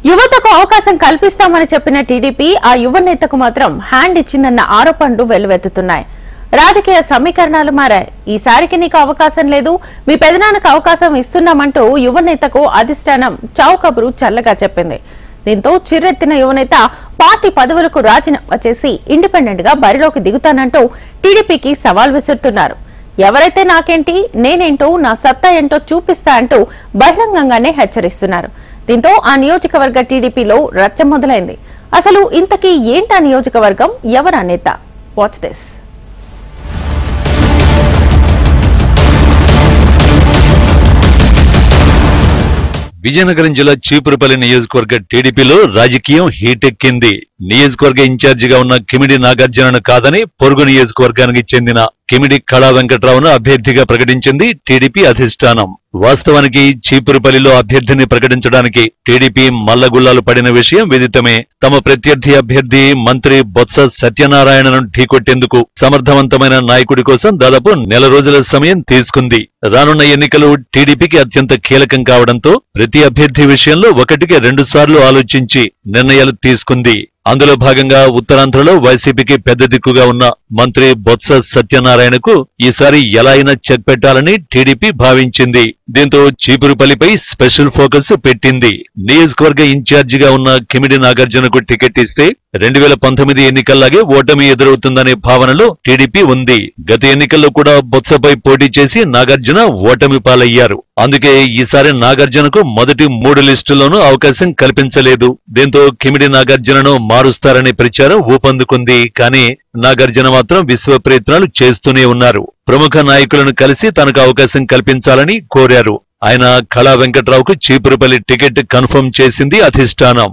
యువతకు అవకాశం కల్పిస్తామని చెప్పిన టీడీపీ ఆ యువ నేతకు మాత్రం హ్యాండ్ ఇచ్చిందన్న ఆరోపణలు వెల్లువెత్తుతున్నాయి రాజకీయ సమీకరణాలు మారాయి ఈసారికి నీకు అవకాశం లేదు మీ పెదనాన్నకు అవకాశం ఇస్తున్నామంటూ యువ నేతకు అధిష్టానం చౌకబురు చల్లగా చెప్పింది దీంతో చిర్రెత్తిన యువనేత పార్టీ పదవులకు రాజీనామా చేసి ఇండిపెండెంట్ గా బరిలోకి దిగుతానంటూ టీడీపీకి సవాల్ విసురుతున్నారు ఎవరైతే నాకేంటి నేనేంటో నా సత్తా ఏంటో చూపిస్తా అంటూ బహిరంగంగానే హెచ్చరిస్తున్నారు దీంతో ఆ నియోజకవర్గ టీడీపీలో రచ్చ మొదలైంది అసలు ఇంతకీ ఏంటా నియోజకవర్గం ఎవరా నేత వాచ్ దిస్ విజయనగరం జిల్లా చీపురుపల్లి నియోజకవర్గ టీడీపీలో రాజకీయం హీటెక్కింది నియోజకవర్గ ఇన్ఛార్జిగా ఉన్న కిమిడి నాగార్జునను కాదని పొరుగు నియోజకవర్గానికి చెందిన కిమిడి కళా వెంకట్రావును అభ్యర్థిగా ప్రకటించింది టీడీపీ అధిష్టానం వాస్తవానికి చీపురుపల్లిలో అభ్యర్థిని ప్రకటించడానికి టీడీపీ మల్లగుల్లాలు పడిన విషయం విదితమే తమ ప్రత్యర్థి అభ్యర్థి మంత్రి బొత్స సత్యనారాయణను ఢీకొట్టేందుకు సమర్థవంతమైన నాయకుడి కోసం దాదాపు నెల రోజుల సమయం తీసుకుంది రానున్న ఎన్నికలు టీడీపీకి అత్యంత కీలకం కావడంతో ప్రతి అభ్యర్థి విషయంలో ఒకటికి రెండు సార్లు ఆలోచించి నిర్ణయాలు తీసుకుంది అందులో భాగంగా ఉత్తరాంధ్రలో వైసీపీకి పెద్ద దిక్కుగా ఉన్న మంత్రి బొత్స సత్యనారాయణకు ఈసారి ఎలా అయినా చెక్ పెట్టాలని టీడీపీ భావించింది దీంతో చీపురుపల్లిపై స్పెషల్ ఫోకస్ పెట్టింది నియోజకవర్గ ఇన్ఛార్జిగా ఉన్న కిమిడి నాగార్జునకు టికెట్ ఇస్తే రెండు వేల పంతొమ్మిది ఎన్నికల్లాగే ఓటమి ఎదురవుతుందనే భావనలో టీడీపీ ఉంది గత ఎన్నికల్లో కూడా బొత్సపై పోటీ చేసి నాగార్జున ఓటమి పాలయ్యారు అందుకే ఈసారి నాగార్జునకు మొదటి మూడు లిస్టుల్లోనూ అవకాశం కల్పించలేదు దీంతో కిమిడి నాగార్జునను మారుస్తారనే ప్రచారం ఊపందుకుంది కానీ నాగార్జున మాత్రం విశ్వ ప్రయత్నాలు చేస్తూనే ఉన్నారు ప్రముఖ నాయకులను కలిసి తనకు అవకాశం కల్పించాలని కోరారు ఆయన కళా వెంకట్రావుకు చీపురుపల్లి టికెట్ కన్ఫర్మ్ చేసింది అధిష్టానం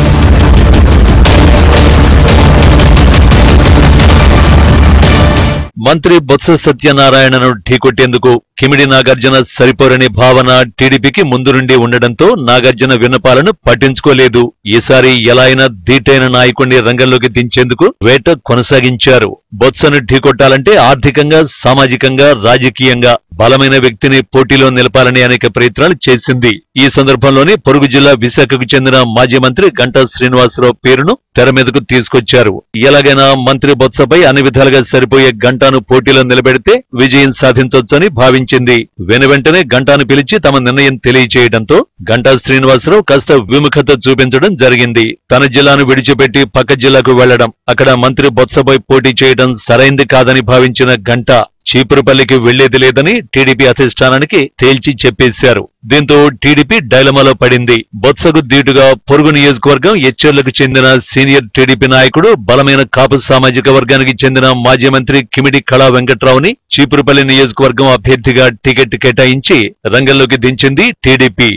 మంత్రి బొత్స సత్యనారాయణను ఢీకొట్టేందుకు కిమిడి నాగార్జున సరిపోరని భావన టీడీపీకి ముందు నుండి ఉండడంతో నాగార్జున విన్నపాలను పట్టించుకోలేదు ఈసారి ఎలా అయినా ధీటైన నాయకుడిని రంగంలోకి దించేందుకు వేట కొనసాగించారు బొత్సను ఢీకొట్టాలంటే ఆర్థికంగా సామాజికంగా రాజకీయంగా బలమైన వ్యక్తిని పోటీలో నిలపాలని అనేక ప్రయత్నాలు చేసింది ఈ సందర్భంలోనే పొరుగు జిల్లా విశాఖకు చెందిన మాజీ మంత్రి గంటా శ్రీనివాసరావు పేరును తెర మీదకు తీసుకొచ్చారు ఎలాగైనా మంత్రి బొత్సపై అన్ని విధాలుగా సరిపోయే గంటాను పోటీలో నిలబెడితే విజయం సాధించొచ్చని భావించింది వెనువెంటనే గంటాను పిలిచి తమ నిర్ణయం తెలియచేయడంతో గంటా శ్రీనివాసరావు కాస్త విముఖత చూపించడం జరిగింది తన జిల్లాను విడిచిపెట్టి పక్క జిల్లాకు వెళ్లడం అక్కడ మంత్రి బొత్సపై పోటీ చేయడం సరైంది కాదని భావించిన గంటా చీపురుపల్లికి వెళ్లేది లేదని టీడీపీ అధిష్టానానికి తేల్చి చెప్పేశారు దీంతో టీడీపీ డైలమాలో పడింది బొత్సకు దీటుగా పొరుగు నియోజకవర్గం ఎచ్చెర్లకు చెందిన సీనియర్ టీడీపీ నాయకుడు బలమైన కాపు సామాజిక వర్గానికి చెందిన మాజీ మంత్రి కిమిడి కళా వెంకట్రావుని చీపురుపల్లి నియోజకవర్గం అభ్యర్థిగా టికెట్ కేటాయించి రంగంలోకి దించింది టీడీపీ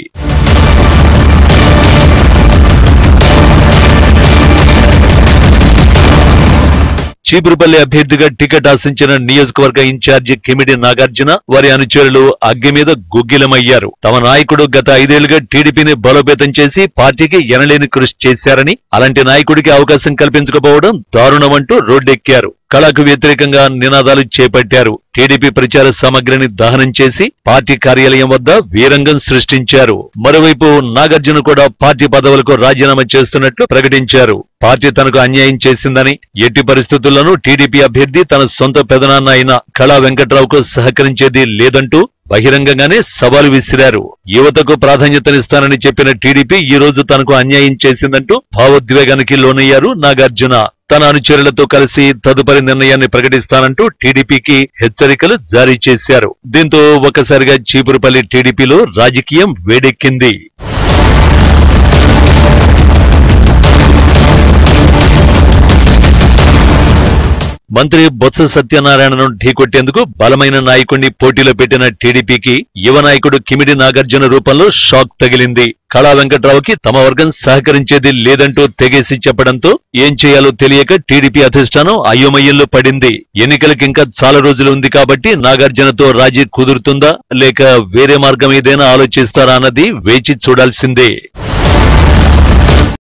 చీపురుపల్లి అభ్యర్థిగా టికెట్ ఆశించిన నియోజకవర్గ ఇన్ఛార్జి కిమిడి నాగార్జున వారి అనుచరులు అగ్గి మీద గుగ్గిలమయ్యారు తమ నాయకుడు గత ఐదేళ్లుగా టీడీపీని బలోపేతం చేసి పార్టీకి ఎనలేని కృషి చేశారని అలాంటి నాయకుడికి అవకాశం కల్పించకపోవడం దారుణమంటూ రోడ్డెక్కారు కళకు వ్యతిరేకంగా నినాదాలు చేపట్టారు టీడీపీ ప్రచార సామగ్రిని దహనం చేసి పార్టీ కార్యాలయం వద్ద వీరంగం సృష్టించారు మరోవైపు నాగార్జున కూడా పార్టీ పదవులకు రాజీనామా చేస్తున్నట్లు ప్రకటించారు పార్టీ తనకు అన్యాయం చేసిందని ఎట్టి పరిస్థితుల్లోనూ టీడీపీ అభ్యర్థి తన సొంత పెదనాన్న అయిన కళా వెంకట్రావుకు సహకరించేది లేదంటూ బహిరంగంగానే సవాలు విసిరారు యువతకు ప్రాధాన్యతనిస్తానని చెప్పిన టీడీపీ ఈ రోజు తనకు అన్యాయం చేసిందంటూ భావోద్వేగానికి లోనయ్యారు నాగార్జున తన అనుచరులతో కలిసి తదుపరి నిర్ణయాన్ని ప్రకటిస్తానంటూ టీడీపీకి హెచ్చరికలు జారీ చేశారు దీంతో ఒక్కసారిగా చీపురుపల్లి టీడీపీలో రాజకీయం వేడెక్కింది మంత్రి బొత్స సత్యనారాయణను ఢీకొట్టేందుకు బలమైన నాయకుడిని పోటీలో పెట్టిన టీడీపీకి యువ నాయకుడు కిమిడి నాగార్జున రూపంలో షాక్ తగిలింది కళా వెంకట్రావుకి తమ వర్గం సహకరించేది లేదంటూ తెగేసి చెప్పడంతో ఏం చేయాలో తెలియక టీడీపీ అధిష్టానం అయోమయంలో పడింది ఎన్నికలకు ఇంకా చాలా రోజులు ఉంది కాబట్టి నాగార్జునతో రాజీ కుదురుతుందా లేక వేరే మార్గం ఏదైనా ఆలోచిస్తారా అన్నది వేచి చూడాల్సిందే